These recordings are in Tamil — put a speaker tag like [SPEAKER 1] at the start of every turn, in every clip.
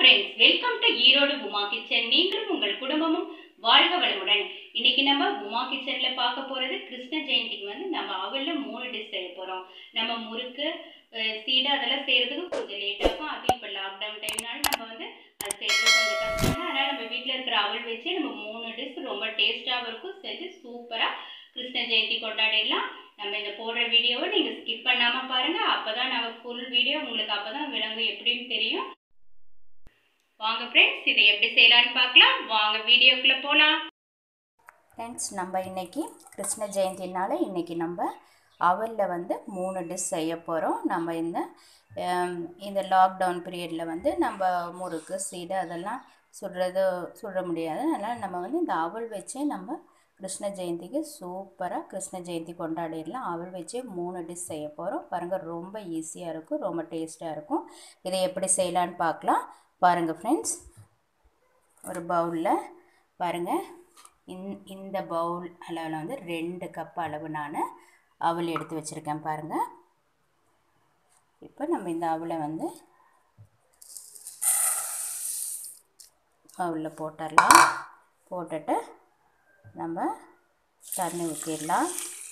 [SPEAKER 1] friends welcome to Erode Uma kitchen நீங்களும் உங்கள் குடும்பமும் வாழ்க வளமுடன் இன்னைக்கு நம்ம உமா கிச்சன்ல பார்க்க போறது கிருஷ்ண ஜெயந்திக்கு வந்து நம்ம அவல்ல மூணு டிஷ் செய்ய போறோம் நம்ம முறுக்கு அஹ், சீடை அதெல்லாம் செய்யறதுக்கு கொஞ்சம் லேட் ஆகும் அது இப்போ லாக்டவுன் டைம்னால நம்ம வந்து அது செய்யறது கொஞ்சம் கஷ்டம் தான் அதனால நம்ம வீட்டில் இருக்கிற அவல் வச்சு நம்ம மூணு டிஷ் ரொம்ப டேஸ்டாகவும் இருக்கும் செஞ்சு சூப்பராக கிருஷ்ண ஜெயந்தி கொண்டாடிடலாம் நம்ம இந்த போடுற வீடியோவை நீங்கள் ஸ்கிப் பண்ணாமல் பாருங்கள் அப்போ தான் நம்ம ஃபுல் வீடியோ உங்களுக்கு அப்போ தான் விளங்கும் எப்படின்னு தெரியும் வாங்க ஃப்ரெண்ட்ஸ் இதை எப்படி செய்யலாம்னு பார்க்கலாம் வாங்க வீடியோக்குள்ளே போகலாம்
[SPEAKER 2] ஃப்ரெண்ட்ஸ் நம்ம இன்னைக்கு கிருஷ்ண ஜெயந்தினால இன்னைக்கு நம்ம அவலில் வந்து மூணு டிஷ் செய்ய போகிறோம் நம்ம இந்த ஹம், இந்த லாக்டவுன் பீரியடில் வந்து நம்ம முறுக்கு சீடை அதெல்லாம் சுடுறது சுட முடியாது அதனால் நம்ம வந்து இந்த அவல் வச்சே நம்ம கிருஷ்ண ஜெயந்திக்கு சூப்பராக கிருஷ்ண ஜெயந்தி கொண்டாடிடலாம் அவல் வச்சே மூணு டிஷ் செய்ய போகிறோம் பாருங்கள் ரொம்ப ஈஸியாக இருக்கும் ரொம்ப டேஸ்ட்டாக இருக்கும் இதை எப்படி செய்யலான்னு பார்க்கலாம் பாருங்கள் ஃப்ரெண்ட்ஸ் ஒரு பவுலில் பாருங்கள் இந் இந்த பவுல் அளவில் வந்து ரெண்டு கப் அளவு நான் அவல் எடுத்து வச்சுருக்கேன் பாருங்கள் இப்போ நம்ம இந்த அவலை வந்து பவுலில் போட்டுடலாம் போட்டுட்டு நம்ம தண்ணி ஊற்றிடலாம்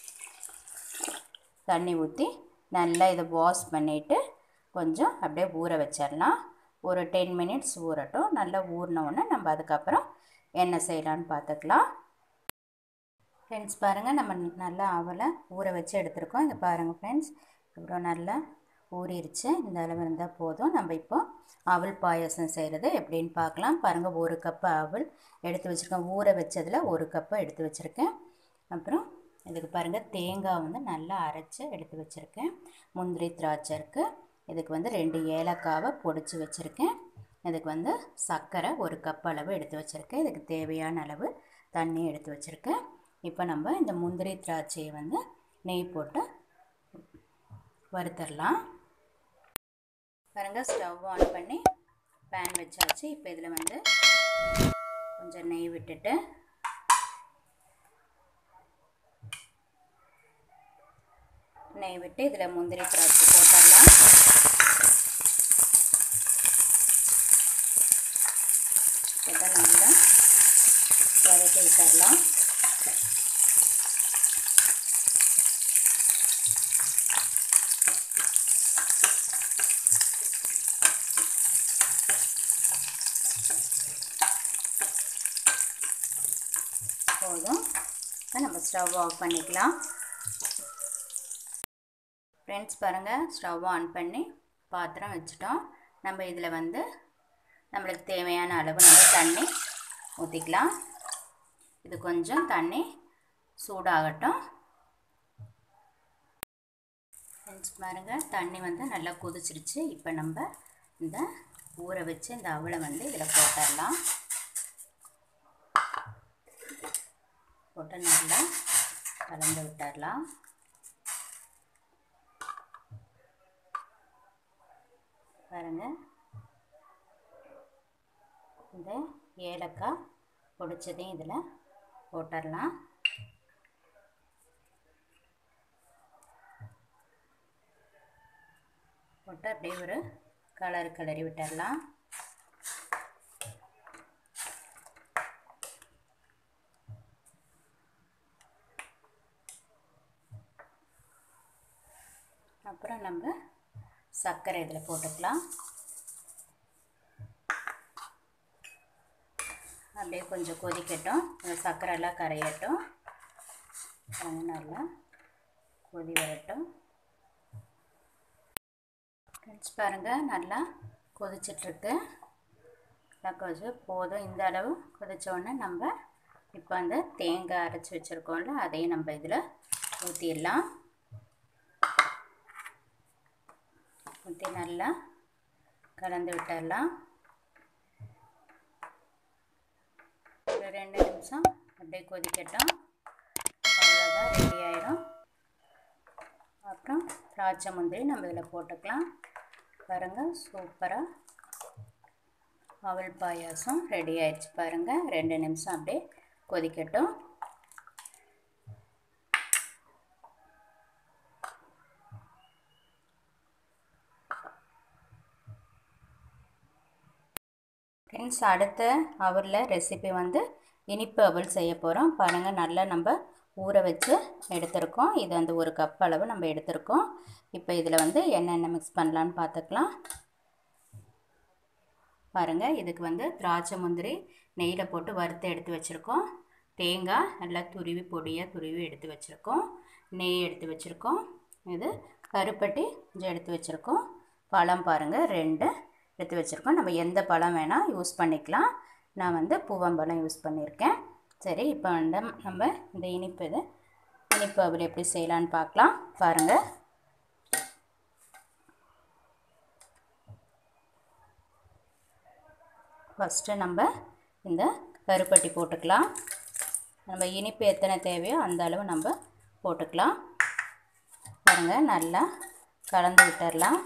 [SPEAKER 2] தண்ணி ஊற்றி நல்லா இதை வாஷ் பண்ணிவிட்டு கொஞ்சம் அப்படியே ஊற வச்சிடலாம் ஒரு டென் மினிட்ஸ் ஊறட்டும் நல்லா ஊறின உடனே நம்ம அதுக்கப்புறம் என்ன செய்யலான்னு பார்த்துக்கலாம் ஃப்ரெண்ட்ஸ் பாருங்கள் நம்ம நல்லா அவலை ஊற வச்சு எடுத்துருக்கோம் இங்கே பாருங்கள் ஃப்ரெண்ட்ஸ் இவ்வளோ நல்லா ஊறிடுச்சு இந்த அளவு இருந்தால் போதும் நம்ம இப்போ அவல் பாயாசம் செய்கிறது எப்படின்னு பார்க்கலாம் பாருங்கள் ஒரு கப்பு அவல் எடுத்து வச்சுருக்கேன் ஊற வச்சதில் ஒரு கப்பை எடுத்து வச்சுருக்கேன் அப்புறம் இதுக்கு பாருங்கள் தேங்காய் வந்து நல்லா அரைச்சி எடுத்து வச்சுருக்கேன் முந்திரி திராட்சை இருக்குது இதுக்கு வந்து ரெண்டு ஏலக்காவை பொடிச்சு வச்சுருக்கேன் இதுக்கு வந்து சர்க்கரை ஒரு கப் அளவு எடுத்து வச்சுருக்கேன் இதுக்கு தேவையான அளவு தண்ணி எடுத்து வச்சுருக்கேன் இப்போ நம்ம இந்த முந்திரி திராட்சையை வந்து நெய் போட்டு வறுத்தரலாம் பாருங்கள் ஸ்டவ் ஆன் பண்ணி பேன் வச்சாச்சு இப்போ இதில் வந்து கொஞ்சம் நெய் விட்டுட்டு நெய் விட்டு இதில் முந்திரி திராட்சை போட்டுடலாம் இதை நல்லா வதக்கி விட்டுடலாம் போதும் இப்போ நம்ம ஸ்டவ் ஆஃப் பண்ணிக்கலாம் ஃப்ரெண்ட்ஸ் பாருங்கள் ஸ்டவ் ஆன் பண்ணி பாத்திரம் வச்சுட்டோம் நம்ம இதில் வந்து நம்மளுக்கு தேவையான அளவு நம்ம தண்ணி ஊற்றிக்கலாம் இது கொஞ்சம் தண்ணி சூடாகட்டும் ஃப்ரெண்ட்ஸ் பாருங்கள் தண்ணி வந்து நல்லா கொதிச்சிருச்சு இப்போ நம்ம இந்த ஊற வச்சு இந்த அவலை வந்து இதில் போட்டுடலாம் போட்டு நல்லா கலந்து விட்டுடலாம் பாருங்கள் இந்த ஏலக்காய் பொடிச்சதையும் இதில் போட்டுடலாம் போட்டு அப்படியே ஒரு கலர் கிளறி விட்டுடலாம் அப்புறம் நம்ம சர்க்கரை இதில் போட்டுக்கலாம் அப்படியே கொஞ்சம் கொதிக்கட்டும் அந்த சர்க்கரை எல்லாம் கரையட்டும் அது நல்லா கொதி வரட்டும் ஃப்ரெண்ட்ஸ் பாருங்கள் நல்லா கொதிச்சிட்ருக்கு நல்லா கொதிச்சு போதும் இந்த அளவு கொதிச்ச உடனே நம்ம இப்போ அந்த தேங்காய் அரைச்சி வச்சுருக்கோம்ல அதையும் நம்ம இதில் ஊற்றிடலாம் ஊற்றி நல்லா கலந்து விட்டுடலாம் ஒரு ரெண்டு நிமிஷம் அப்படியே கொதிக்கட்டும் அவ்வளோதான் ரெடி ஆயிரும் அப்புறம் திராட்சை முந்திரி நம்ம இதில் போட்டுக்கலாம் பாருங்கள் சூப்பராக அவல் பாயாசம் ரெடி ஆயிடுச்சு பாருங்கள் ரெண்டு நிமிஷம் அப்படியே கொதிக்கட்டும் ஃப்ரெண்ட்ஸ் அடுத்த அவரில் ரெசிபி வந்து இனிப்பு அவல் செய்ய போகிறோம் பாருங்கள் நல்லா நம்ம ஊற வச்சு எடுத்திருக்கோம் இது வந்து ஒரு கப் அளவு நம்ம எடுத்திருக்கோம் இப்போ இதில் வந்து என்னென்ன மிக்ஸ் பண்ணலான்னு பார்த்துக்கலாம் பாருங்கள் இதுக்கு வந்து திராட்சை முந்திரி நெய்யில் போட்டு வறுத்து எடுத்து வச்சுருக்கோம் தேங்காய் நல்லா துருவி பொடியாக துருவி எடுத்து வச்சுருக்கோம் நெய் எடுத்து வச்சுருக்கோம் இது கருப்பட்டி கொஞ்சம் எடுத்து வச்சுருக்கோம் பழம் பாருங்கள் ரெண்டு எடுத்து வச்சுருக்கோம் நம்ம எந்த பழம் வேணால் யூஸ் பண்ணிக்கலாம் நான் வந்து பூவம்பழம் யூஸ் பண்ணியிருக்கேன் சரி இப்போ வந்து நம்ம இந்த இனிப்பு இது இனிப்பு அவள் எப்படி செய்யலான்னு பார்க்கலாம் பாருங்கள் ஃபஸ்ட்டு நம்ம இந்த கருப்பட்டி போட்டுக்கலாம் நம்ம இனிப்பு எத்தனை தேவையோ அந்த அளவு நம்ம போட்டுக்கலாம் பாருங்கள் நல்லா கலந்து விட்டுடலாம்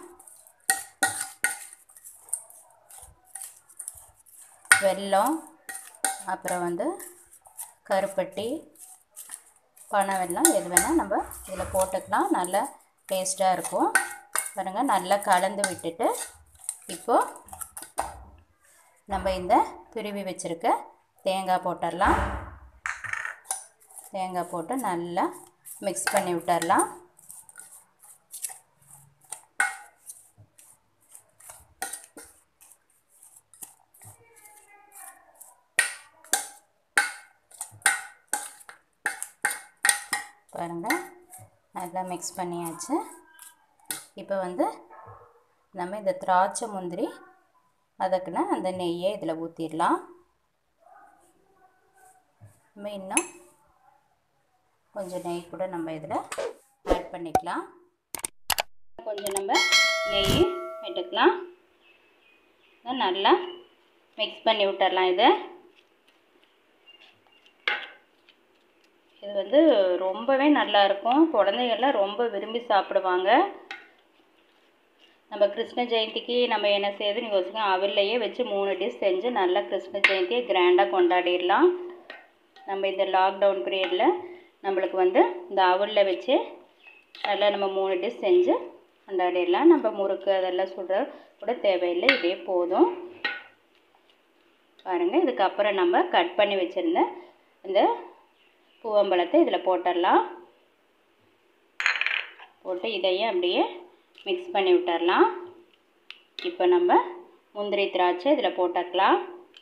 [SPEAKER 2] வெல்லம் அப்புறம் வந்து கருப்பட்டி பனை வெல்லம் எது வேணால் நம்ம இதில் போட்டுக்கலாம் நல்லா டேஸ்ட்டாக இருக்கும் பாருங்கள் நல்லா கலந்து விட்டுட்டு இப்போது நம்ம இந்த துருவி வச்சுருக்க தேங்காய் போட்டுடலாம் தேங்காய் போட்டு நல்லா மிக்ஸ் பண்ணி விட்டுடலாம் பாருங்கள் நல்லா மிக்ஸ் பண்ணியாச்சு இப்போ வந்து நம்ம இந்த திராட்சை முந்திரி அதுக்குன்னு அந்த நெய்யை இதில் ஊற்றிடலாம் நம்ம இன்னும் கொஞ்சம் நெய் கூட நம்ம இதில் ஆட் பண்ணிக்கலாம் கொஞ்சம் நம்ம நெய் விட்டுக்கலாம் நல்லா மிக்ஸ் பண்ணி விட்டுறலாம் இதை இது வந்து ரொம்பவே நல்லா இருக்கும் குழந்தைகள்லாம் ரொம்ப விரும்பி சாப்பிடுவாங்க நம்ம கிருஷ்ண ஜெயந்திக்கு நம்ம என்ன செய்யுதுன்னு யோசிக்க அவல்லையே வச்சு மூணு டிஷ் செஞ்சு நல்லா கிருஷ்ண ஜெயந்தியை கிராண்டாக கொண்டாடிடலாம் நம்ம இந்த லாக்டவுன் பீரியடில் நம்மளுக்கு வந்து இந்த அவலில் வச்சு நல்லா நம்ம மூணு டிஷ் செஞ்சு கொண்டாடிடலாம் நம்ம முறுக்கு அதெல்லாம் சுட கூட தேவையில்லை இதே போதும் பாருங்கள் இதுக்கப்புறம் நம்ம கட் பண்ணி வச்சுருந்த இந்த பூவம்பழத்தை இதில் போட்டுடலாம் போட்டு இதையும் அப்படியே மிக்ஸ் பண்ணி விட்டுறலாம் இப்போ நம்ம முந்திரி திராட்சை இதில் போட்டுக்கலாம்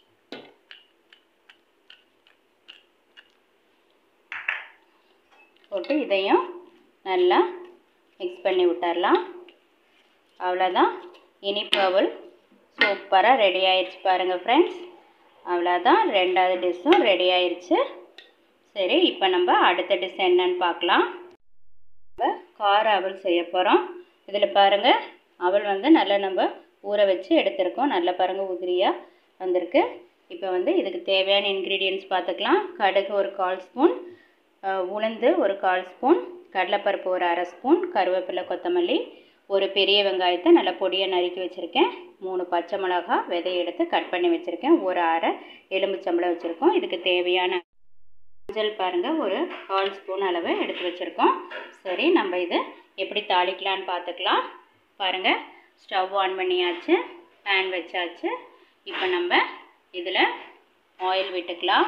[SPEAKER 2] போட்டு இதையும் நல்லா மிக்ஸ் பண்ணி விட்டுறலாம் அவ்வளோதான் இனிப்பு அவல் சூப்பராக ரெடி ஆயிடுச்சு பாருங்கள் ஃப்ரெண்ட்ஸ் அவ்வளோதான் ரெண்டாவது டிஷ்ஷும் ரெடி ஆயிடுச்சு சரி இப்போ நம்ம அடுத்த டிஷ் என்னன்னு பார்க்கலாம் நம்ம கார அவல் செய்ய போகிறோம் இதில் பாருங்கள் அவல் வந்து நல்லா நம்ம ஊற வச்சு எடுத்திருக்கோம் நல்லா பாருங்கள் உதிரியாக வந்திருக்கு இப்போ வந்து இதுக்கு தேவையான இன்க்ரீடியன்ட்ஸ் பார்த்துக்கலாம் கடுகு ஒரு கால் ஸ்பூன் உளுந்து ஒரு கால் ஸ்பூன் கடலைப்பருப்பு ஒரு அரை ஸ்பூன் கருவேப்பிலை கொத்தமல்லி ஒரு பெரிய வெங்காயத்தை நல்லா பொடியாக நறுக்கி வச்சுருக்கேன் மூணு பச்சை மிளகா விதையை எடுத்து கட் பண்ணி வச்சுருக்கேன் ஒரு அரை எலும்புச்சம்பளம் வச்சுருக்கோம் இதுக்கு தேவையான மஞ்சள் பாருங்கள் ஒரு கால் ஸ்பூன் அளவு எடுத்து வச்சுருக்கோம் சரி நம்ம இது எப்படி தாளிக்கலான்னு பார்த்துக்கலாம் பாருங்கள் ஸ்டவ் ஆன் பண்ணியாச்சு பேன் வச்சாச்சு இப்போ நம்ம இதில் ஆயில் விட்டுக்கலாம்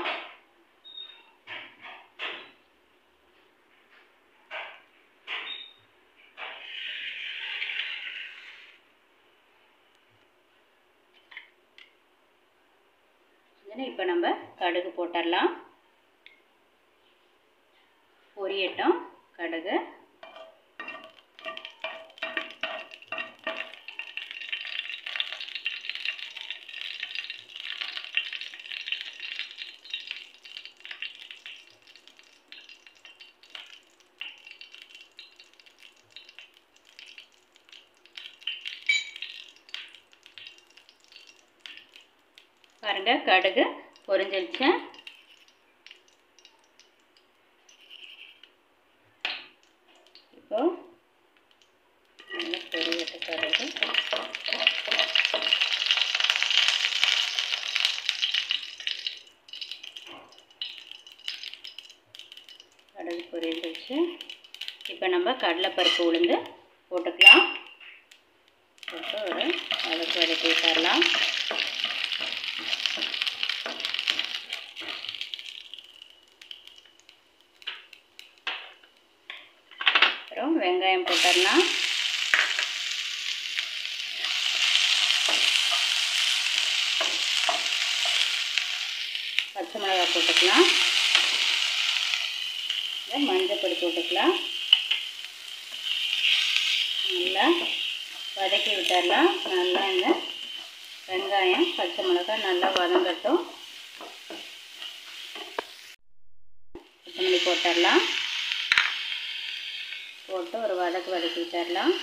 [SPEAKER 2] இப்போ நம்ம கடுகு போட்டுடலாம் பொரியட்டும் கடுகு பாருங்க கடுகு பொரிஞ்சிருச்சு இப்போ நல்லா பொரியட்டு கடுகு கடுகு பொரிஞ்சிருச்சு இப்போ நம்ம கடலைப்பருப்பு உளுந்து போட்டுக்கலாம் போட்டு ஒரு அளவுக்கு வதக்கி விட்டுறலாம் பச்சை மிளகா போட்டுக்கலாம் மஞ்சள் பொடி போட்டுக்கலாம் நல்லா வதக்கி விட்டுடலாம் நல்லா இந்த வெங்காயம் பச்சை மிளகாய் நல்லா வதங்கட்டும் கொத்தமல்லி போட்டுடலாம் போட்டு ஒரு வதக்கு வதக்கி விட்டுடலாம்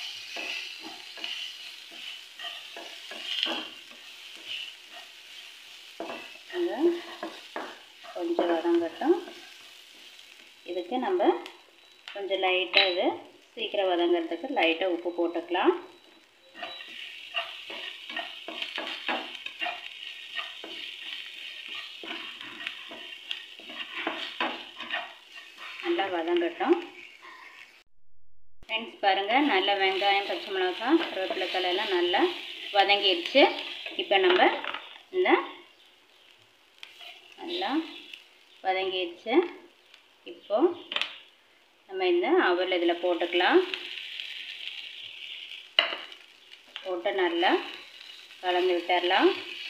[SPEAKER 2] கொஞ்சம் வதங்கட்டும் இதுக்கு நம்ம கொஞ்சம் லைட்டாக இது சீக்கிரம் வதங்கிறதுக்கு லைட்டாக உப்பு போட்டுக்கலாம் நல்லா வதங்கட்டும் ஃப்ரெண்ட்ஸ் பாருங்கள் நல்ல வெங்காயம் பச்சை மிளகாய் கருவேப்பிலை தலையெல்லாம் நல்லா வதங்கிடுச்சு இப்போ நம்ம இந்த நல்லா வதங்கிடுச்சு இப்போ நம்ம இந்த அவல் இதில் போட்டுக்கலாம் போட்டு நல்லா கலந்து விட்டுடலாம்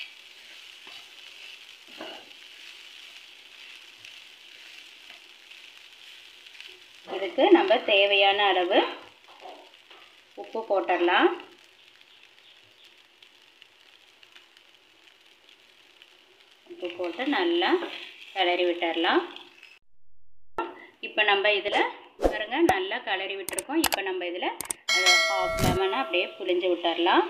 [SPEAKER 2] இதுக்கு நம்ம தேவையான அளவு உப்பு போட்டுடலாம் உப்பு போட்டு நல்லா கிளறி விட்டுடலாம் இப்போ நம்ம இதில் பாருங்க நல்லா கிளறி விட்டுருக்கோம் இப்போ நம்ம இதில் அதை ஹாஃப் லெமனை அப்படியே புளிஞ்சு விட்டுடலாம்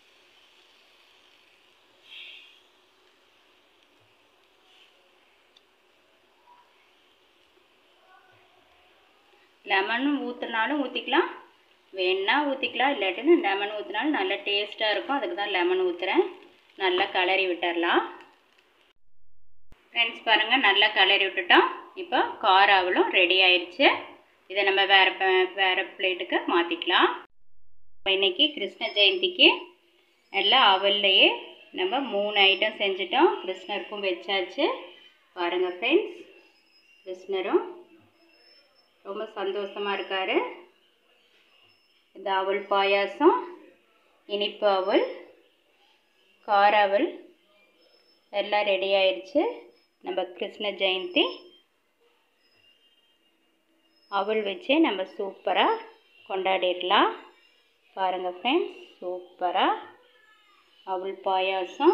[SPEAKER 2] லெமன் ஊற்றுனாலும் ஊற்றிக்கலாம் வேணா ஊற்றிக்கலாம் இல்லாட்டின்னு லெமன் ஊற்றினாலும் நல்லா டேஸ்ட்டாக இருக்கும் அதுக்கு தான் லெமன் ஊற்றுறேன் நல்லா கிளறி விட்டுடலாம் ஃப்ரெண்ட்ஸ் பாருங்கள் நல்லா கிளறி விட்டுட்டோம் இப்போ கார அவலும் ரெடி ஆயிடுச்சு இதை நம்ம வேறு வேறு பிளேட்டுக்கு மாற்றிக்கலாம் இன்றைக்கி கிருஷ்ண ஜெயந்திக்கு எல்லாம் அவல்லையே நம்ம மூணு ஐட்டம் செஞ்சிட்டோம் கிருஷ்ணருக்கும் வச்சாச்சு பாருங்கள் ஃப்ரெண்ட்ஸ் கிருஷ்ணரும் ரொம்ப சந்தோஷமாக இருக்கார் இது அவல் பாயாசம் இனிப்பு அவல் கார அவல் எல்லாம் ரெடி ஆயிடுச்சு நம்ம கிருஷ்ண ஜெயந்தி அவல் வச்சே நம்ம சூப்பராக கொண்டாடிடலாம் பாருங்கள் ஃப்ரெண்ட்ஸ் சூப்பராக அவல் பாயாசம்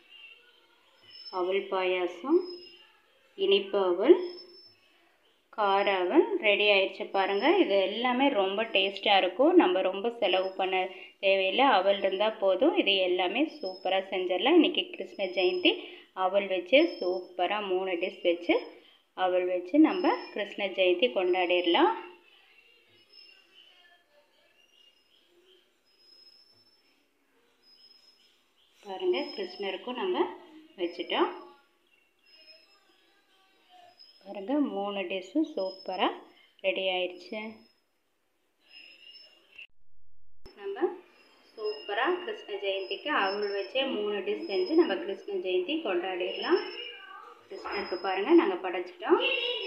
[SPEAKER 2] அவல் பாயாசம் இனிப்பு அவல் கார அவல் ரெடி ஆயிடுச்சு பாருங்கள் இது எல்லாமே ரொம்ப டேஸ்ட்டாக இருக்கும் நம்ம ரொம்ப செலவு பண்ண தேவையில்லை அவல் இருந்தால் போதும் இது எல்லாமே சூப்பராக செஞ்சிடலாம் இன்றைக்கி கிருஷ்ண ஜெயந்தி அவல் வச்சு சூப்பராக மூணு டிஷ் வச்சு அவல் வச்சு நம்ம கிருஷ்ண ஜெயந்தி கொண்டாடிடலாம் பாருங்கள் கிருஷ்ணருக்கும் நம்ம வச்சுட்டோம் பாருங்கள் மூணு டிஷ்ஷும் சூப்பராக ரெடி ஆயிடுச்சு நம்ம சூப்பராக கிருஷ்ண ஜெயந்திக்கு அவள் வச்சே மூணு டிஷ் செஞ்சு நம்ம கிருஷ்ண ஜெயந்தி கொண்டாடிடலாம் கிருஷ்ணருக்கு பாருங்கள் நாங்கள் படைச்சிட்டோம்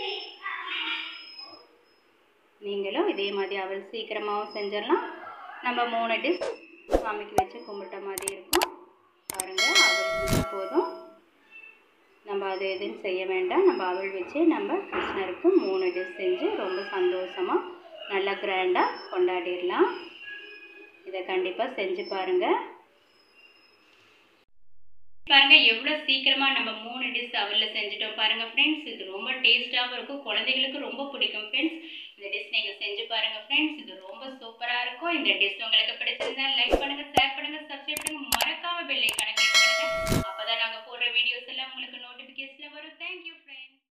[SPEAKER 2] நீங்களும் இதே மாதிரி அவள் சீக்கிரமாகவும் செஞ்சிடலாம் நம்ம மூணு டிஷ் சாமிக்கு வச்சு கும்பிட்ட மாதிரி இருக்கும் பாருங்கள் அவள் இருந்தால் போதும் நம்ம அது எதுவும் செய்ய வேண்டாம் நம்ம அவள் வச்சு நம்ம கிருஷ்ணருக்கு மூணு டிஷ் செஞ்சு ரொம்ப சந்தோஷமாக நல்லா கிராண்டாக கொண்டாடிடலாம் இதை கண்டிப்பாக செஞ்சு பாருங்கள் பாருங்க எவ்வளோ சீக்கிரமாக நம்ம மூணு டிஷ் அவலில் செஞ்சுட்டோம் பாருங்க ஃப்ரெண்ட்ஸ் இது ரொம்ப டேஸ்ட்டாகவும் இருக்கும் குழந்தைகளுக்கு ரொம்ப பிடிக்கும் ஃப்ரெண்ட்ஸ் இந்த டிஷ் நீங்கள் செஞ்சு பாருங்க ஃப்ரெண்ட்ஸ் இது ரொம்ப சூப்பராக இருக்கும் இந்த டிஷ் உங்களுக்கு பிடிச்சிருந்தா லைக் பண்ணுங்க